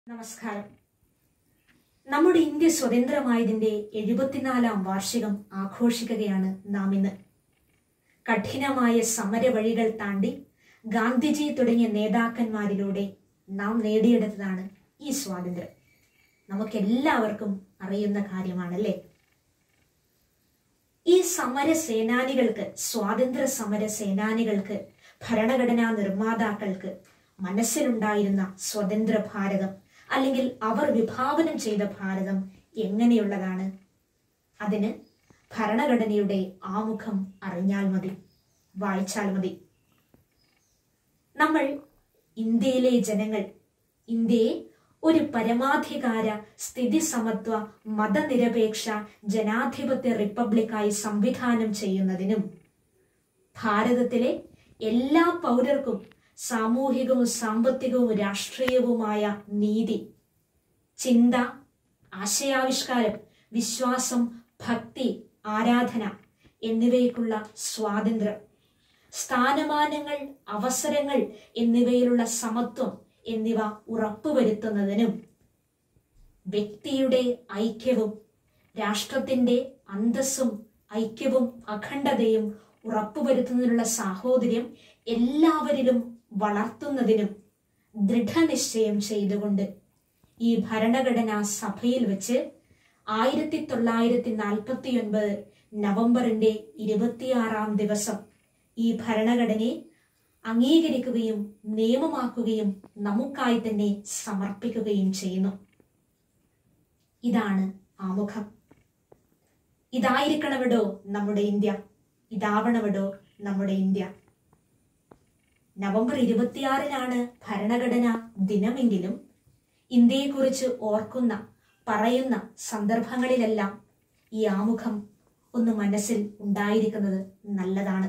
നമസ്കാരം നമ്മുടെ ഇന്ത്യ സ്വതന്ത്രമായതിന്റെ എഴുപത്തിനാലാം വാർഷികം ആഘോഷിക്കുകയാണ് നാം ഇന്ന് കഠിനമായ സമരവഴികൾ താണ്ടി ഗാന്ധിജി തുടങ്ങിയ നേതാക്കന്മാരിലൂടെ നാം നേടിയെടുത്തതാണ് ഈ സ്വാതന്ത്ര്യം നമുക്കെല്ലാവർക്കും അറിയുന്ന കാര്യമാണല്ലേ ഈ സമര സേനാനികൾക്ക് സ്വാതന്ത്ര്യ സമര സേനാനികൾക്ക് ഭരണഘടനാ നിർമ്മാതാക്കൾക്ക് മനസ്സിലുണ്ടായിരുന്ന സ്വതന്ത്ര ഭാരതം അല്ലെങ്കിൽ അവർ വിഭാവനം ചെയ്ത ഭാരതം എങ്ങനെയുള്ളതാണ് അതിന് ഭരണഘടനയുടെ ആമുഖം അറിഞ്ഞാൽ മതി വായിച്ചാൽ മതി നമ്മൾ ഇന്ത്യയിലെ ജനങ്ങൾ ഇന്ത്യയെ ഒരു പരമാധികാര സ്ഥിതി സമത്വ മതനിരപേക്ഷ ജനാധിപത്യ റിപ്പബ്ലിക്കായി സംവിധാനം ചെയ്യുന്നതിനും ഭാരതത്തിലെ എല്ലാ പൗരർക്കും സാമൂഹികവും സാമ്പത്തികവും രാഷ്ട്രീയവുമായ നീതി ചിന്ത ആശയാവിഷ്കാരം വിശ്വാസം ഭക്തി ആരാധന എന്നിവയ്ക്കുള്ള സ്വാതന്ത്ര്യം സ്ഥാനമാനങ്ങൾ അവസരങ്ങൾ എന്നിവയിലുള്ള സമത്വം എന്നിവ ഉറപ്പുവരുത്തുന്നതിനും വ്യക്തിയുടെ ഐക്യവും രാഷ്ട്രത്തിന്റെ അന്തസ്സും ഐക്യവും അഖണ്ഡതയും ഉറപ്പുവരുത്തുന്നതിനുള്ള സാഹോദര്യം എല്ലാവരിലും വളർത്തുന്നതിനും ദൃഢനിശ്ചയം ചെയ്തുകൊണ്ട് ഈ ഭരണഘടനാ സഭയിൽ വെച്ച് ആയിരത്തി തൊള്ളായിരത്തി നാൽപ്പത്തി ഒൻപത് നവംബറിന്റെ ഇരുപത്തിയാറാം ദിവസം ഈ ഭരണഘടനയെ അംഗീകരിക്കുകയും നിയമമാക്കുകയും നമുക്കായി തന്നെ സമർപ്പിക്കുകയും ചെയ്യുന്നു ഇതാണ് ആമുഖം ഇതായിരിക്കണമെടോ നമ്മുടെ ഇന്ത്യ ഇതാവണമെടോ നമ്മുടെ ഇന്ത്യ നവംബർ ഇരുപത്തിയാറിനാണ് ഭരണഘടനാ ദിനമെങ്കിലും ഇന്ത്യയെക്കുറിച്ച് ഓർക്കുന്ന പറയുന്ന സന്ദർഭങ്ങളിലെല്ലാം ഈ ആമുഖം ഒന്ന് മനസ്സിൽ ഉണ്ടായിരിക്കുന്നത് നല്ലതാണ്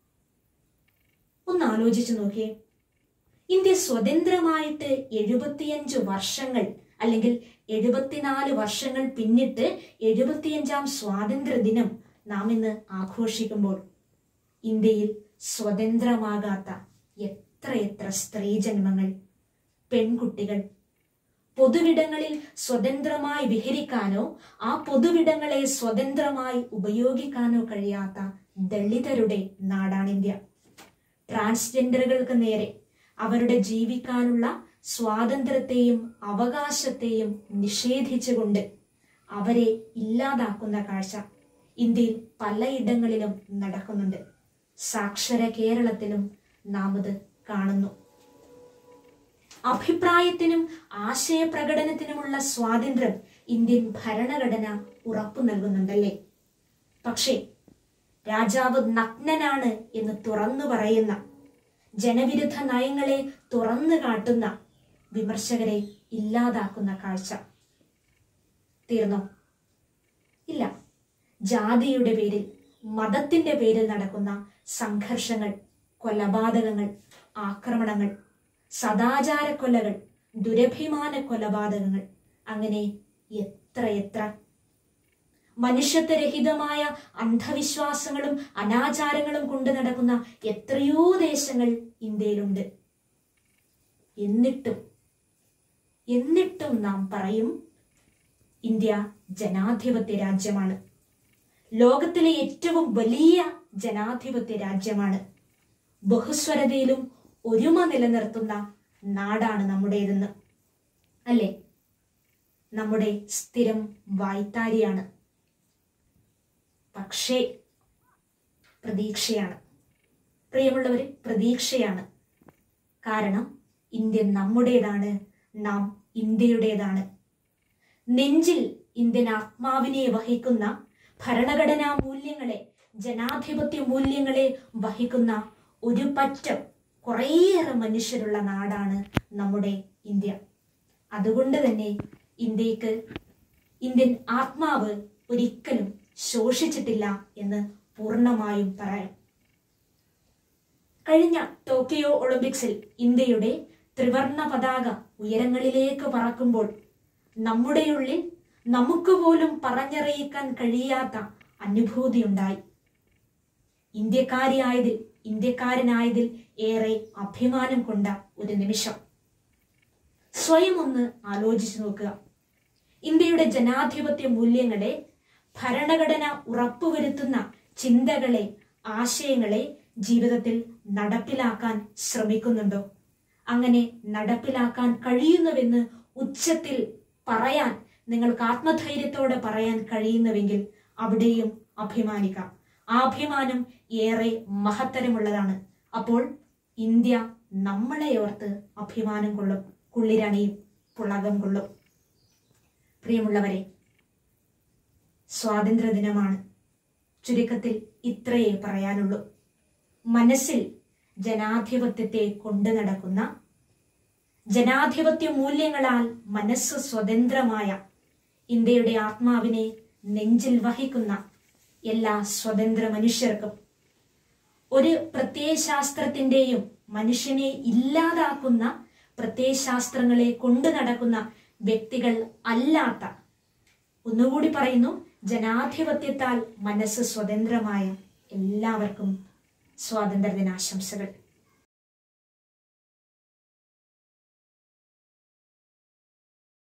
ഒന്ന് ആലോചിച്ചു നോക്കിയേ ഇന്ത്യ സ്വതന്ത്രമായിട്ട് എഴുപത്തിയഞ്ച് വർഷങ്ങൾ അല്ലെങ്കിൽ എഴുപത്തിനാല് വർഷങ്ങൾ പിന്നിട്ട് എഴുപത്തിയഞ്ചാം സ്വാതന്ത്ര്യ ദിനം നാം ഇന്ന് ആഘോഷിക്കുമ്പോൾ ഇന്ത്യയിൽ സ്വതന്ത്രമാകാത്ത എത്രയെത്ര സ്ത്രീജന്മങ്ങൾ പെൺകുട്ടികൾ പൊതുവിടങ്ങളിൽ സ്വതന്ത്രമായി വിഹരിക്കാനോ ആ പൊതുവിടങ്ങളെ സ്വതന്ത്രമായി ഉപയോഗിക്കാനോ കഴിയാത്ത ദളിതരുടെ നാടാണ് ഇന്ത്യ ട്രാൻസ്ജെൻഡറുകൾക്ക് നേരെ അവരുടെ ജീവിക്കാനുള്ള സ്വാതന്ത്ര്യത്തെയും അവകാശത്തെയും നിഷേധിച്ചുകൊണ്ട് അവരെ ഇല്ലാതാക്കുന്ന കാഴ്ച ഇന്ത്യയിൽ പലയിടങ്ങളിലും നടക്കുന്നുണ്ട് സാക്ഷര കേരളത്തിലും നാം ഇത് കാണുന്നു അഭിപ്രായത്തിനും ആശയപ്രകടനത്തിനുമുള്ള സ്വാതന്ത്ര്യം ഇന്ത്യൻ ഭരണഘടന ഉറപ്പു നൽകുന്നുണ്ടല്ലേ പക്ഷേ രാജാവ് നഗ്നനാണ് എന്ന് തുറന്നു പറയുന്ന ജനവിരുദ്ധ നയങ്ങളെ തുറന്നു കാട്ടുന്ന വിമർശകരെ ഇല്ലാതാക്കുന്ന കാഴ്ച തീർന്നോ ഇല്ല ജാതിയുടെ പേരിൽ മതത്തിന്റെ പേരിൽ നടക്കുന്ന സംഘർഷങ്ങൾ കൊലപാതകങ്ങൾ ആക്രമണങ്ങൾ സദാചാര കൊലകൾ ദുരഭിമാന കൊലപാതകങ്ങൾ അങ്ങനെ എത്ര എത്ര മനുഷ്യത്വരഹിതമായ അന്ധവിശ്വാസങ്ങളും അനാചാരങ്ങളും കൊണ്ട് നടക്കുന്ന എത്രയോ ദേശങ്ങൾ ഇന്ത്യയിലുണ്ട് എന്നിട്ടും എന്നിട്ടും നാം പറയും ഇന്ത്യ ജനാധിപത്യ രാജ്യമാണ് ലോകത്തിലെ ഏറ്റവും വലിയ ജനാധിപത്യ രാജ്യമാണ് ബഹുസ്വരതയിലും ഒരുമ നിലനിർത്തുന്ന നാടാണ് നമ്മുടേതെന്ന് അല്ലേ നമ്മുടെ സ്ഥിരം വായ്ത്താരിയാണ് പക്ഷേ പ്രതീക്ഷയാണ് പ്രിയമുള്ളവരെ പ്രതീക്ഷയാണ് കാരണം ഇന്ത്യ നമ്മുടേതാണ് നാം ഇന്ത്യയുടേതാണ് നെഞ്ചിൽ ഇന്ത്യൻ ആത്മാവിനെ വഹിക്കുന്ന ഭരണഘടനാ മൂല്യങ്ങളെ ജനാധിപത്യ മൂല്യങ്ങളെ വഹിക്കുന്ന ഒരു പറ്റം കുറേയേറെ മനുഷ്യരുള്ള നാടാണ് നമ്മുടെ ഇന്ത്യ അതുകൊണ്ട് തന്നെ ഇന്ത്യക്ക് ഇന്ത്യൻ ആത്മാവ് ഒരിക്കലും ശോഷിച്ചിട്ടില്ല എന്ന് പൂർണ്ണമായും പറയാം കഴിഞ്ഞ ടോക്കിയോ ഒളിമ്പിക്സിൽ ഇന്ത്യയുടെ ത്രിവർണ പതാക ഉയരങ്ങളിലേക്ക് പറക്കുമ്പോൾ നമ്മുടെ ഉള്ളിൽ നമുക്ക് പോലും പറഞ്ഞറിയിക്കാൻ കഴിയാത്ത അനുഭൂതിയുണ്ടായി ഇന്ത്യക്കാരിയായതിൽ ഇന്ത്യക്കാരനായതിൽ ഏറെ അഭിമാനം കൊണ്ട ഒരു നിമിഷം സ്വയം ഒന്ന് ആലോചിച്ചു നോക്കുക ഇന്ത്യയുടെ ജനാധിപത്യ മൂല്യങ്ങളെ ഭരണഘടന ഉറപ്പുവരുത്തുന്ന ചിന്തകളെ ആശയങ്ങളെ ജീവിതത്തിൽ നടപ്പിലാക്കാൻ ശ്രമിക്കുന്നുണ്ടോ അങ്ങനെ നടപ്പിലാക്കാൻ കഴിയുന്നുവെന്ന് ഉച്ചത്തിൽ പറയാൻ നിങ്ങൾക്ക് ആത്മധൈര്യത്തോടെ പറയാൻ കഴിയുന്നുവെങ്കിൽ അവിടെയും അഭിമാനിക്കാം ആ അഭിമാനം ഏറെ മഹത്തരമുള്ളതാണ് അപ്പോൾ ഇന്ത്യ നമ്മളെ ഓർത്ത് അഭിമാനം കൊള്ളും കുള്ളിരണിയും പുളകം കൊള്ളും പ്രിയമുള്ളവരെ സ്വാതന്ത്ര്യ ദിനമാണ് ചുരുക്കത്തിൽ ഇത്രയേ പറയാനുള്ളൂ മനസ്സിൽ ജനാധിപത്യത്തെ കൊണ്ടു നടക്കുന്ന ജനാധിപത്യ മൂല്യങ്ങളാൽ മനസ്സ് സ്വതന്ത്രമായ ഇന്ത്യയുടെ ആത്മാവിനെ നെഞ്ചിൽ വഹിക്കുന്ന എല്ലാ സ്വതന്ത്ര മനുഷ്യർക്കും ഒരു പ്രത്യയശാസ്ത്രത്തിന്റെയും മനുഷ്യനെ ഇല്ലാതാക്കുന്ന പ്രത്യയശാസ്ത്രങ്ങളെ കൊണ്ടു നടക്കുന്ന വ്യക്തികൾ അല്ലാത്ത ഒന്നുകൂടി പറയുന്നു ജനാധിപത്യത്താൽ മനസ്സ് സ്വതന്ത്രമായ എല്ലാവർക്കും സ്വാതന്ത്ര്യ ദിനാശംസകൾ